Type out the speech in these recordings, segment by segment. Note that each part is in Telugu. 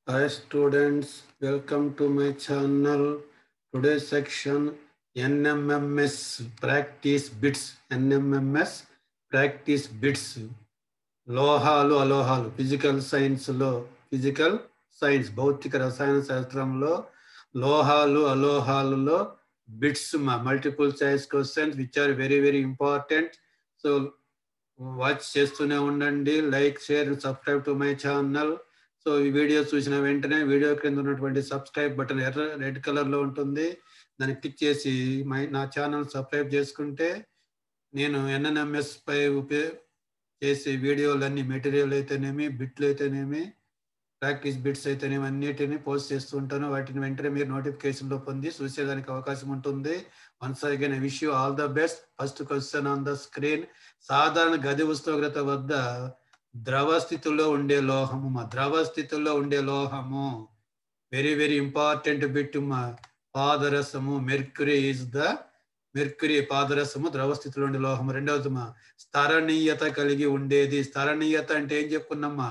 Hi students, welcome to my channel. Today's section NMMS practice bits. NMMS practice bits. లోహాలు అలోహాలు ఫిజికల్ సైన్స్లో ఫిజికల్ సైన్స్ భౌతిక రసాయన శాస్త్రంలో లోహాలు అలోహాలలో bits multiple choice questions which are very very important so watch చేస్తూనే ఉండండి like share subscribe to my channel so ఈ వీడియో చూసిన వెంటనే వీడియో క్రింద ఉన్నటువంటి సబ్స్క్రైబ్ బటన్ ఎర్ర రెడ్ కలర్ లో ఉంటుంది దాన్ని క్లిక్ చేసి మై నా ఛానల్ సబ్స్క్రైబ్ చేసుకుంటే నేను ఎన్ఎన్ఎంఎస్ పై ఉపయోగ చేసే వీడియోలన్నీ మెటీరియల్ అయితేనేమి బిట్లు అయితేనేమి ప్రాక్టీస్ బిట్స్ అయితేనేమి అన్నిటిని పోస్ట్ చేస్తూ ఉంటాను వాటిని వెంటనే మీరు నోటిఫికేషన్లో పొంది చూసేదానికి అవకాశం ఉంటుంది once again wish you all the best first question on the screen సాధారణ గది ఉష్ణోగ్రత వద్ద ద్రవ స్థితిలో ఉండే లోహము మా ద్రవ స్థితిలో ఉండే లోహము వెరీ వెరీ ఇంపార్టెంట్ బిట్ మా పాదరసము మెర్క్యూరీ ఈజ్ ద మెర్క్యూరీ పాదరసము ద్రవ స్థితిలో ఉండే లోహము రెండవది మా స్థరణీయత కలిగి ఉండేది స్థరణీయత అంటే ఏం చెప్పుకున్నామా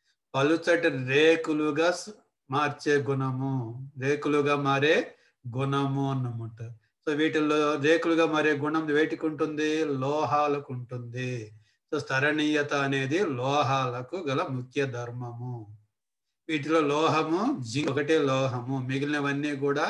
పలుచటి రేకులుగా మార్చే గుణము రేకులుగా మారే గుణము అన్నమాట సో వీటిల్లో రేకులుగా మారే గుణం వేటికి ఉంటుంది లోహాలకు ఉంటుంది సో స్థరణీయత అనేది లోహాలకు గల ముఖ్య ధర్మము వీటిలో లోహము జి ఒకటే లోహము మిగిలినవన్నీ కూడా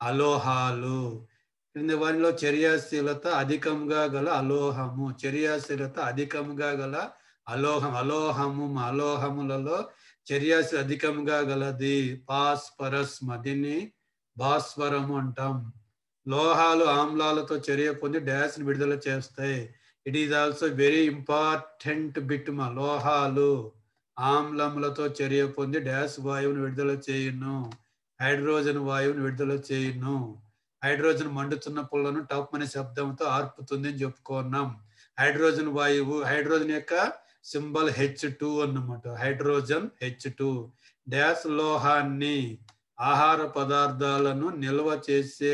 అలోహాలు క్రింది వారిలో చర్యాశీలత అధికంగా గల అలోహము చర్యాశీలత అధికంగా గల అలోహం అలోహము అలోహములలో చర్యాశి అధికంగా గలది పాస్పరస్ దీన్ని భాస్వరము అంటాం లోహాలు ఆమ్లాలతో చర్య పొంది డ్యాష్ విడుదల చేస్తాయి it is also very important bit మా లోహాలు ఆమ్లములతో చర్య పొంది డ్యాష్ వాయువును విడుదల చేయును హైడ్రోజన్ వాయువును విడుదల చేయును హైడ్రోజన్ మండుతున్న పుల్లను టప్ అనే శబ్దంతో ఆర్పుతుంది అని చెప్పుకున్నాం హైడ్రోజన్ వాయువు హైడ్రోజన్ యొక్క సింబల్ హెచ్ టూ అన్నమాట హైడ్రోజన్ హెచ్ టూ డ్యాష్ లోహాన్ని ఆహార పదార్థాలను నిల్వ చేసే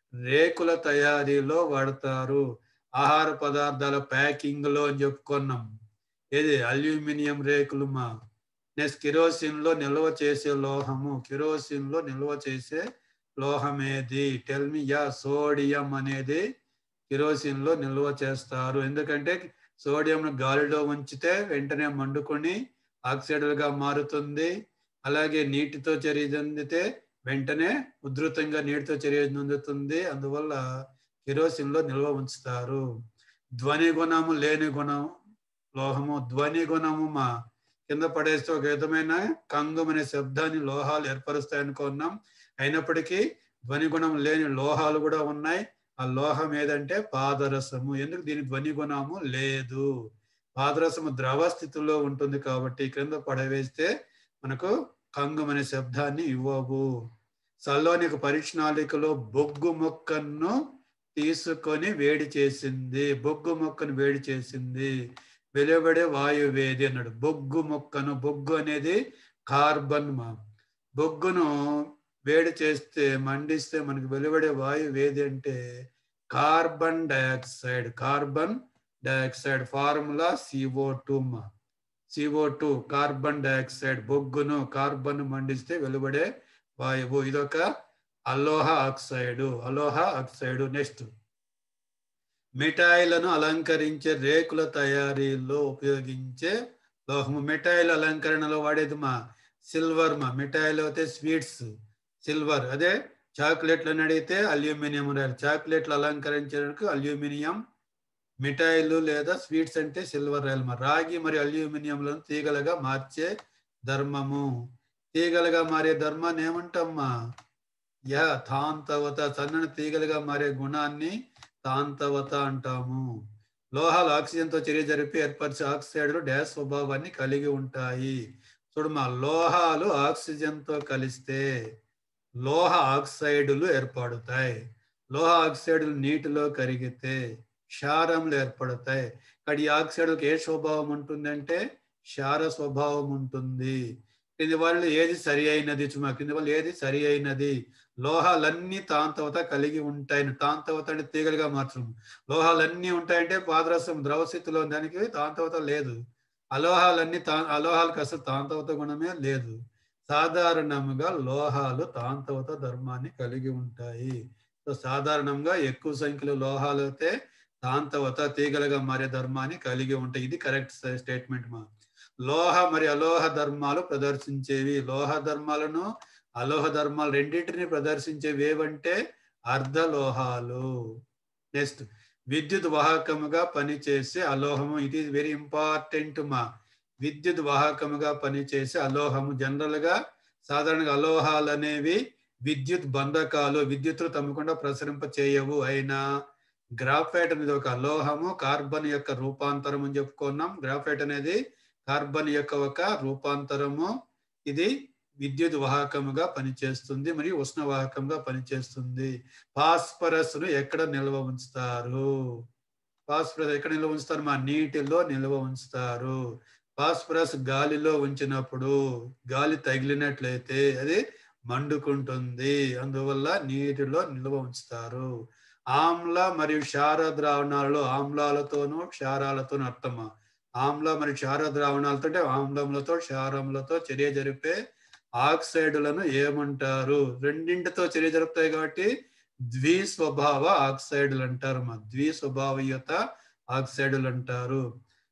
రేకుల తయారీలో వాడతారు ఆహార పదార్థాల ప్యాకింగ్ లో అని చెప్పుకున్నాం ఏది అల్యూమినియం రేకులు మా నెక్స్ట్ కిరోసిన్ లో నిల్వ చేసే లోహము కిరోసిన్ లో నిల్వ చేసే లోహం ఏది టెల్మియా సోడియం అనేది కిరోసిన్ లో నిల్వ చేస్తారు ఎందుకంటే సోడియం గాలిలో ఉంచితే వెంటనే మండుకొని ఆక్సైడ్లుగా మారుతుంది అలాగే నీటితో చర్య చెందితే వెంటనే ఉధృతంగా నీటితో చర్య చెందుతుంది అందువల్ల కిరోసిన్ లో నిల్వ ఉంచుతారు ధ్వని గుణము లేని గుణం లోహము ధ్వని గుణము మా కింద పడేస్తే ఒక విధమైన కంగం అనే శబ్దాన్ని లోహాలు ఏర్పరుస్తాయి అనుకున్నాం అయినప్పటికీ ధ్వని గుణం లేని లోహాలు కూడా ఉన్నాయి ఆ లోహం ఏదంటే పాదరసము ఎందుకు దీని ధ్వని గుణము లేదు పాదరసము ద్రవ స్థితిలో ఉంటుంది కాబట్టి క్రింద పడవేస్తే మనకు కంగం అనే శబ్దాన్ని ఇవ్వవు సల్లోనిక పరీక్షణాళికలో బొగ్గు మొక్కను తీసుకొని వేడి చేసింది బొగ్గు మొక్కను వేడి చేసింది వెలువడే వాయువేది అన్నాడు బొగ్గు మొక్కను బొగ్గు అనేది కార్బన్ మా బొగ్గును వేడి చేస్తే మండిస్తే మనకు వెలువడే వాయువు ఏది అంటే carbon dioxide carbon dioxide formula CO two మా సిఓ టూ కార్బన్ డయాక్సైడ్ బొగ్గును కార్బన్ మండిస్తే వెలువడే వాయువు ఇదొక అలోహ ఆక్సైడ్ అలోహ ఆక్సైడ్ నెక్స్ట్ మిఠాయిలను అలంకరించే రేకుల తయారీలో ఉపయోగించే లోహము మిఠాయిల అలంకరణలో వాడేది మా సిల్వర్ మా మిఠాయిలు అయితే స్వీట్స్ సిల్వర్ అదే చాక్లెట్లను అడిగితే అల్యూమినియం చాక్లెట్లు అలంకరించడానికి అల్యూమినియం మిఠాయిలు లేదా స్వీట్స్ అంటే సిల్వర్ రైల్ మా రాగి మరియు అల్యూమినియంలను తీగలుగా మార్చే ధర్మము తీగలుగా మారే ధర్మాన్ని ఏమంటామ్మా యా తాంతవత సన్నని తీగలుగా మారే గుణాన్ని తాంతవత అంటాము లోహాలు ఆక్సిజన్తో చర్య జరిపి ఏర్పరిచే ఆక్సైడ్లు డ్యాష్ స్వభావాన్ని కలిగి ఉంటాయి చూడు మా లోహాలు ఆక్సిజన్తో కలిస్తే లోహ ఆక్సైడులు ఏర్పడతాయి లోహ ఆక్సైడులు నీటిలో కరిగితే క్షారములు ఏర్పడతాయి ఇక్కడ ఈ ఆక్సైడ్లకు ఏ స్వభావం ఉంటుందంటే క్షార స్వభావం ఉంటుంది కింది వాళ్ళు ఏది సరి అయినది చుమా కింది వాళ్ళు ఏది సరి అయినది లోహాలన్నీ తాంతవత కలిగి ఉంటాయి తాంతవత అంటే తీగలుగా మార్చడం లోహాలన్నీ ఉంటాయంటే పాదరసం ద్రవస్థితిలో దానికి తాంతవత లేదు అలోహాలన్నీ తా అలోహాలకు అసలు తాంతవత గుణమే లేదు సాధారణంగా లోహాలు తాంతవత ధర్మాన్ని కలిగి ఉంటాయి సో సాధారణంగా ఎక్కువ సంఖ్యలో లోహాలు అయితే తాంతవత తీగలుగా మారే ధర్మాన్ని కలిగి ఉంటాయి ఇది కరెక్ట్ స్టేట్మెంట్ మా లోహ మరి అలోహ ధర్మాలు ప్రదర్శించేవి లోహ ధర్మాలను అలోహ ధర్మాలు రెండింటిని ప్రదర్శించేవి ఏవంటే అర్ధలోహాలు నెక్స్ట్ విద్యుత్ వాహకముగా పనిచేసే అలోహము ఇది వెరీ ఇంపార్టెంట్ మా విద్యుత్ వాహకముగా పనిచేసే అలోహము జనరల్ గా సాధారణంగా అలోహాలు అనేవి విద్యుత్ బంధకాలు విద్యుత్తులు తమ్మకుండా ప్రసరింప చేయవు అయినా గ్రాఫైట్ అనేది ఒక అలోహము కార్బన్ యొక్క రూపాంతరం అని చెప్పుకున్నాం గ్రాఫైట్ అనేది కార్బన్ యొక్క ఒక రూపాంతరము ఇది విద్యుత్ వాహకముగా పనిచేస్తుంది మరియు ఉష్ణ వాహకంగా పనిచేస్తుంది ఫాస్ఫరస్ ను ఎక్కడ నిల్వ ఉంచుతారు ఫాస్ఫరస్ ఎక్కడ నిల్వ ఉంచుతారు మా నీటిలో నిల్వ ఉంచుతారు ఫాస్ఫరస్ గాలిలో ఉంచినప్పుడు గాలి తగిలినట్లయితే అది మండుకుంటుంది అందువల్ల నీటిలో నిల్వ ఉంచుతారు ఆమ్ల మరియు క్షార ద్రావణాలలో ఆమ్లాలతోనూ క్షారాలతోనూ అర్థమా ఆమ్ల మరియు క్షార ద్రావణాలతో అంటే ఆమ్లములతో క్షారములతో చర్య జరిపే ఆక్సైడులను ఏమంటారు రెండింటితో చర్య జరుపుతాయి కాబట్టి ద్వి స్వభావ ఆక్సైడులు అంటారు మా ద్వి స్వభావయుత ఆక్సైడులు అంటారు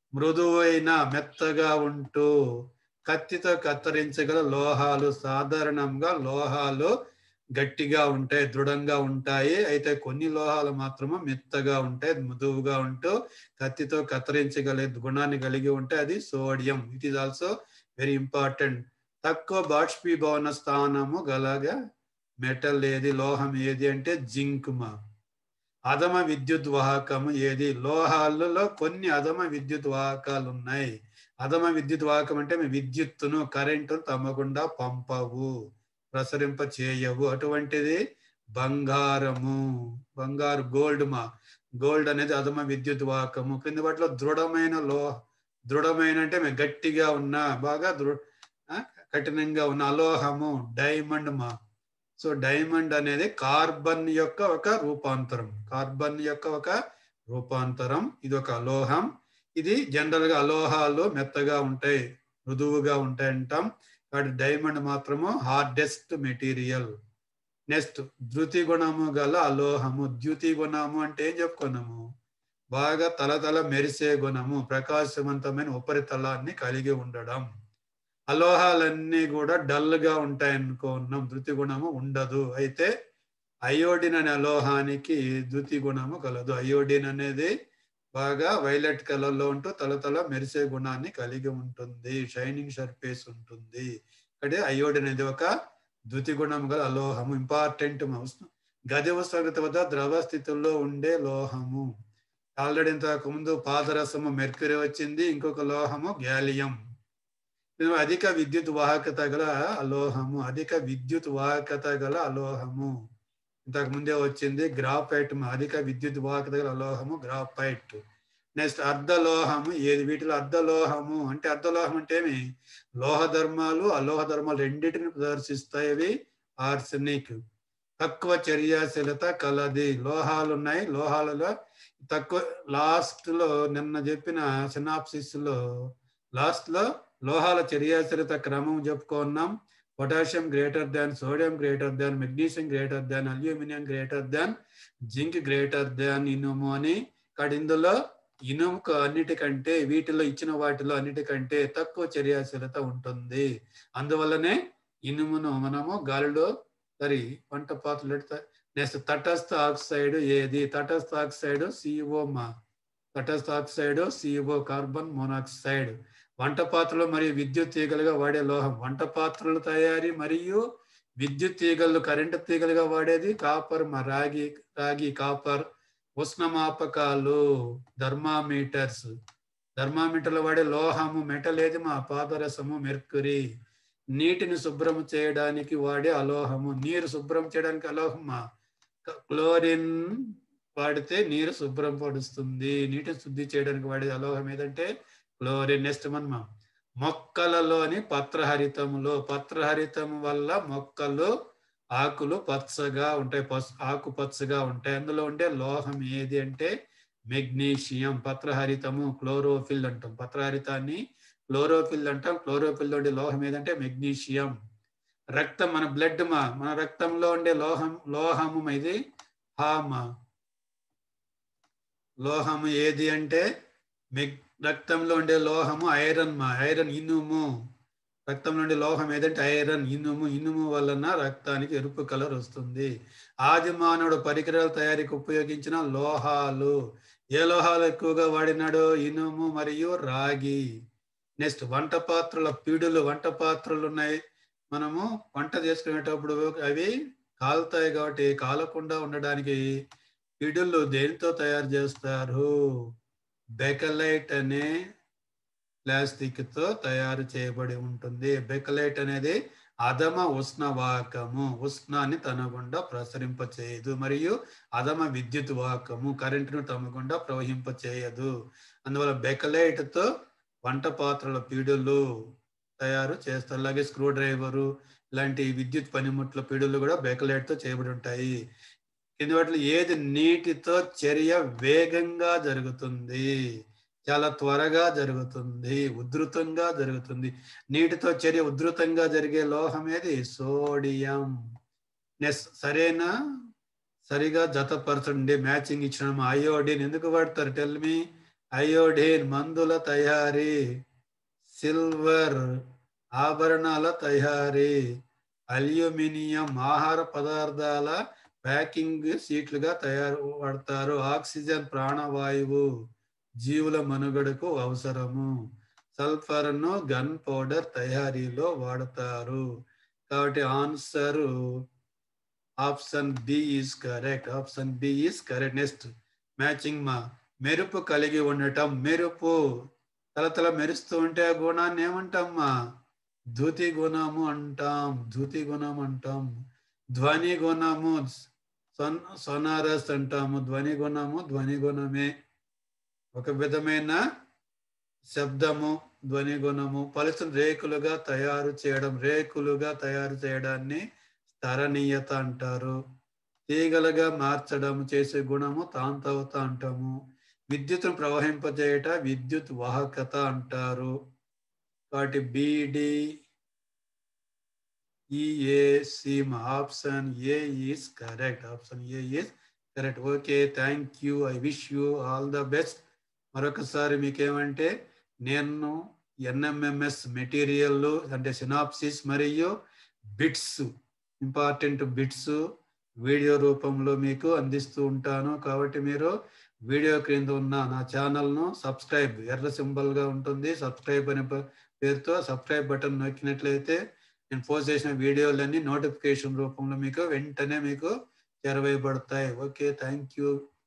మృదువైన మెత్తగా ఉంటూ కత్తితో కత్తిరించగల లోహాలు సాధారణంగా లోహాలు గట్టిగా ఉంటాయి దృఢంగా ఉంటాయి అయితే కొన్ని లోహాలు మాత్రమే మెత్తగా ఉంటాయి మృదువుగా ఉంటూ కత్తితో కత్తిరించగల గుణాన్ని కలిగి ఉంటే అది sodium it is also very important తక్కువ బాష్పీభవన స్థానము గలగా మెటల్ ఏది లోహం ఏది అంటే జింక్ మా అధమ విద్యుత్ వాహకము ఏది లోహాలలో కొన్ని అధమ విద్యుత్ వాహకాలు ఉన్నాయి అధమ విద్యుత్ వాహకం అంటే విద్యుత్తును కరెంటును తమ్మకుండా పంపవు ప్రసరింప చేయవు అటువంటిది బంగారము బంగారు గోల్డ్ మా గోల్డ్ అనేది అధమ విద్యుత్ వాహకము కింద వాటిలో దృఢమైన లో దృఢమైన అంటే గట్టిగా ఉన్న బాగా దృఢ కఠినంగా ఉన్న అలోహము డైమండ్ మా సో డైమండ్ అనేది కార్బన్ యొక్క ఒక రూపాంతరం కార్బన్ యొక్క ఒక రూపాంతరం ఇది ఒక అలోహం ఇది జనరల్ గా అలోహాలు మెత్తగా ఉంటాయి మృదువుగా ఉంటాయి అంటాం కాబట్టి డైమండ్ మాత్రము హార్డెస్ట్ మెటీరియల్ నెక్స్ట్ ధృతి గుణము గల అలోహము ద్యుతి గుణము అంటే ఏం చెప్పుకున్నాము బాగా తలతల మెరిసే గుణము ప్రకాశవంతమైన ఉపరితలాన్ని కలిగి ఉండడం అలోహాలన్నీ కూడా డల్ గా ఉంటాయి అనుకున్నాం ధృతి గుణము ఉండదు అయితే అయోడిన్ అనే అలోహానికి ధృతి గుణము కలదు అయోడిన్ అనేది బాగా వైలెట్ కలర్ లో ఉంటూ తలతల మెరిసే గుణాన్ని కలిగి ఉంటుంది షైనింగ్ సర్ఫేస్ ఉంటుంది అంటే అయోడిన్ అనేది ఒక ధృతి గుణం గల అలోహము ఇంపార్టెంట్ గది ఉష్ణోగ్రత వద్ద ద్రవ స్థితుల్లో ఉండే లోహము ఆల్రెడీ ఇంతకు ముందు పాదరసము మెర్క్యూరీ వచ్చింది ఇంకొక లోహము గ్యాలియం అధిక విద్యుత్ వాహకత గల అలోహము అధిక విద్యుత్ వాహకత గల అలోహము ఇంతకు ముందే వచ్చింది గ్రాఫైట్ అధిక విద్యుత్ వాహకత గల అలోహము గ్రాఫైట్ నెక్స్ట్ అర్ధలోహము ఏది వీటిలో అర్ధలోహము అంటే అర్ధలోహం అంటే ఏమి లోహ ధర్మాలు అలోహ ధర్మాలు రెండింటిని ప్రదర్శిస్తాయి అవి ఆర్సెనిక్ తక్కువ చర్యాశీలత కలది లోహాలు ఉన్నాయి లోహాలలో తక్కువ లాస్ట్ లో నిన్న చెప్పిన సినాప్సిస్ లో లాస్ట్ లో లోహాల చర్యాచరిత క్రమం చెప్పుకున్నాం potassium greater than sodium greater than magnesium greater than aluminium greater than zinc greater than ఇనుము అని ఇక్కడ ఇందులో ఇనుముకు అన్నిటికంటే వీటిలో ఇచ్చిన వాటిలో అన్నిటికంటే తక్కువ చర్యాశీలత ఉంటుంది అందువల్లనే ఇనుమును మనము గాలిలో సరి వంట పాత్రలు నెక్స్ట్ తటస్థ ఆక్సైడ్ ఏది తటస్థ ఆక్సైడ్ సిఓ మా తటస్థ ఆక్సైడ్ సిఓ కార్బన్ మోనాక్సైడ్ వంట పాత్రలు మరియు విద్యుత్ తీగలుగా వాడే లోహం వంట పాత్రలు తయారీ మరియు విద్యుత్ తీగలు కరెంటు తీగలుగా వాడేది కాపర్ మా రాగి రాగి కాపర్ ఉష్ణమాపకాలు థర్మామీటర్స్ థర్మామీటర్లు వాడే లోహము మెటల్ ఏది మా పాదరసము మెర్కురీ నీటిని శుభ్రం చేయడానికి వాడే అలోహము నీరు శుభ్రం చేయడానికి అలోహమా క్లోరిన్ వాడితే నీరు శుభ్రం పడుస్తుంది నీటిని శుద్ధి చేయడానికి వాడే అలోహం ఏదంటే క్లోరిన్ నెక్స్ట్ మనమా మొక్కలలోని పత్రహరితములో పత్రహరితం వల్ల మొక్కలు ఆకులు పచ్చగా ఉంటాయి పసు ఆకు పచ్చగా ఉంటాయి అందులో ఉండే లోహం ఏది అంటే మెగ్నీషియం పత్రహరితము క్లోరోఫిల్ అంటాం పత్రహరితాన్ని క్లోరోఫిల్ అంటాం క్లోరోఫిల్ ఉండే లోహం ఏదంటే మెగ్నీషియం రక్తం మన బ్లడ్ మా మన రక్తంలో ఉండే లోహం లోహము ఇది హామ లోహము ఏది అంటే మెగ్ రక్తంలో ఉండే లోహము ఐరన్ మా ఐరన్ ఇనుము రక్తంలో ఉండే లోహం ఏదంటే ఐరన్ ఇనుము ఇనుము వలన రక్తానికి ఎరుపు కలర్ వస్తుంది ఆది మానవుడు పరికరాల తయారీకి ఉపయోగించిన లోహాలు ఏ లోహాలు ఎక్కువగా వాడినాడు ఇనుము మరియు రాగి నెక్స్ట్ వంట పాత్రల పీడులు వంట పాత్రలు ఉన్నాయి మనము వంట చేసుకునేటప్పుడు అవి కాలుతాయి కాబట్టి కాలకుండా ఉండడానికి పిడులు దేనితో తయారు చేస్తారు బెకలైట్ అనే ప్లాస్టిక్ తో తయారు చేయబడి ఉంటుంది బెకలైట్ అనేది అధమ ఉష్ణవాకము ఉష్ణాన్ని తన గుండా ప్రసరింప చేయదు మరియు అధమ విద్యుత్ వాకము కరెంటును తమ గుండా ప్రవహింప చేయదు అందువల్ల బెకలైట్ తో వంట పాత్రల పీడులు తయారు చేస్తారు అలాగే స్క్రూ డ్రైవరు ఇలాంటి విద్యుత్ పనిముట్ల పీడులు కూడా బెకలైట్ తో చేయబడి ఉంటాయి కింది వాటిలో ఏది నీటితో చర్య వేగంగా జరుగుతుంది చాలా త్వరగా జరుగుతుంది ఉధృతంగా జరుగుతుంది నీటితో చర్య ఉధృతంగా జరిగే లోహం ఏది సోడియం నెక్స్ట్ సరేనా సరిగా జతపరచండి మ్యాచింగ్ ఇచ్చిన అయోడిన్ ఎందుకు వాడతారు టెల్ మీ అయోడిన్ మందుల తయారీ సిల్వర్ ఆభరణాల తయారీ అల్యూమినియం ఆహార పదార్థాల ప్యాకింగ్ సీట్లుగా తయారు పడతారు ఆక్సిజన్ ప్రాణవాయువు జీవుల మనుగడకు అవసరము సల్ఫర్ను గన్ పౌడర్ తయారీలో వాడతారు కాబట్టి answer option B is correct option B is correct next matching మా మెరుపు కలిగి ఉండటం మెరుపు తలతల మెరుస్తూ ఉంటే ఆ గుణాన్ని ఏమంటామ్మా ధృతి గుణము అంటాం ధృతి గుణం అంటాం ధ్వని గుణము సొన్ సొనారస్ అంటాము ధ్వని గుణము ధ్వని గుణమే ఒక విధమైన శబ్దము ధ్వని గుణము పలుసును రేకులుగా తయారు చేయడం రేకులుగా తయారు చేయడాన్ని స్థరణీయత అంటారు తీగలుగా మార్చడం చేసే గుణము తాంతవత అంటాము విద్యుత్తును ప్రవహింపజేయట విద్యుత్ వాహకత అంటారు వాటి B D E A C option A is correct option A is correct okay thank you I wish you all the best మరొకసారి మీకేమంటే నేను ఎన్ఎంఎంఎస్ మెటీరియల్ అంటే సినాప్సిస్ మరియు బిట్స్ ఇంపార్టెంట్ బిట్స్ వీడియో రూపంలో మీకు అందిస్తూ ఉంటాను కాబట్టి మీరు వీడియో క్రింద ఉన్న నా ఛానల్ను సబ్స్క్రైబ్ ఎర్ర సింబల్గా ఉంటుంది సబ్స్క్రైబ్ అనే పేరుతో సబ్స్క్రైబ్ బటన్ నొక్కినట్లయితే నేను పోస్ట్ చేసిన వీడియోలన్నీ నోటిఫికేషన్ రూపంలో మీకు వెంటనే మీకు చేరవేయబడతాయి ఓకే థ్యాంక్ యూ